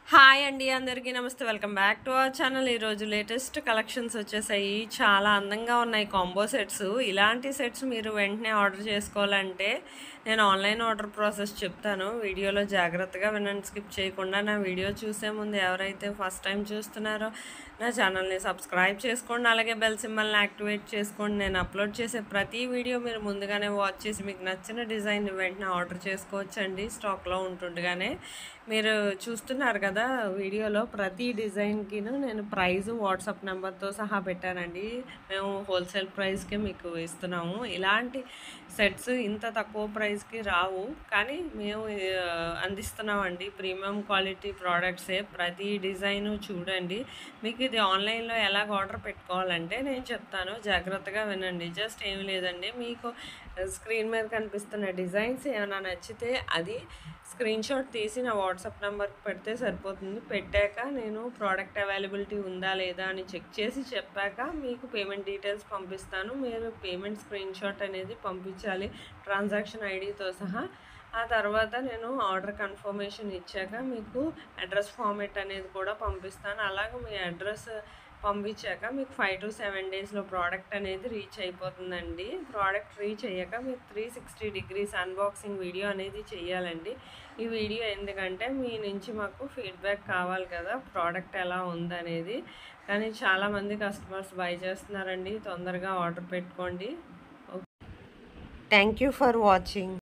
hi అండి అందరికీ నమస్తే welcome back to our channel ఈరోజు లేటెస్ట్ కలెక్షన్స్ వచ్చేసాయి చాలా అందంగా ఉన్నాయి కాంబో సెట్స్ ఇలాంటి సెట్స్ మీరు వెంటనే ఆర్డర్ చేసుకోవాలంటే నేను ఆన్లైన్ ఆర్డర్ ప్రాసెస్ చెప్తాను వీడియోలో జాగ్రత్తగా వినండి స్కిప్ చేయకుండా నా వీడియో చూసే ముందు ఎవరైతే ఫస్ట్ టైం చూస్తున్నారో నా ఛానల్ని సబ్స్క్రైబ్ చేసుకోండి అలాగే బెల్ సింబల్ని యాక్టివేట్ చేసుకోండి నేను అప్లోడ్ చేసే ప్రతి వీడియో మీరు ముందుగానే వాచ్ చేసి మీకు నచ్చిన డిజైన్ వెంటనే ఆర్డర్ చేసుకోవచ్చండి స్టాక్లో ఉంటుండగానే మీరు చూస్తున్నారు కదా వీడియోలో ప్రతి డిజైన్కిను నేను ప్రైస్ వాట్సాప్ నెంబర్తో సహా పెట్టానండి మేము హోల్సేల్ ప్రైస్కే మీకు ఇస్తున్నాము ఇలాంటి సెట్స్ ఇంత తక్కువ ప్రైస్కి రావు కానీ మేము ఆ, అందిస్తున్నామండి ప్రీమియం క్వాలిటీ ప్రోడక్ట్సే ప్రతి డిజైను చూడండి మీకు ఇది ఆన్లైన్లో ఎలాగ ఆర్డర్ పెట్టుకోవాలంటే నేను చెప్తాను జాగ్రత్తగా వినండి జస్ట్ ఏం లేదండి మీకు స్క్రీన్ మీద కనిపిస్తున్న డిజైన్స్ ఏమైనా నచ్చితే అది స్క్రీన్ షాట్ తీసి నా వాట్సాప్ నెంబర్కి పెడితే సరిపోతుంది పెట్టాక నేను ప్రోడక్ట్ అవైలబిలిటీ ఉందా లేదా అని చెక్ చేసి చెప్పాక మీకు పేమెంట్ డీటెయిల్స్ పంపిస్తాను మీరు పేమెంట్ స్క్రీన్ షాట్ అనేది పంపించాలి ట్రాన్సాక్షన్ ఐడితో సహా ఆ తర్వాత నేను ఆర్డర్ కన్ఫర్మేషన్ ఇచ్చాక మీకు అడ్రస్ ఫార్మేట్ అనేది కూడా పంపిస్తాను అలాగే మీ అడ్రస్ పంపించాక మీకు ఫైవ్ టు సెవెన్ డేస్లో ప్రోడక్ట్ అనేది రీచ్ అయిపోతుందండి ప్రోడక్ట్ రీచ్ అయ్యాక మీకు three sixty degrees unboxing video అనేది చేయాలండి ఈ వీడియో ఎందుకంటే మీ నుంచి మాకు ఫీడ్బ్యాక్ కావాలి కదా ప్రోడక్ట్ ఎలా ఉందనేది కానీ చాలామంది కస్టమర్స్ బై చేస్తున్నారండి తొందరగా ఆర్డర్ పెట్టుకోండి థ్యాంక్ యూ ఫర్ వాచింగ్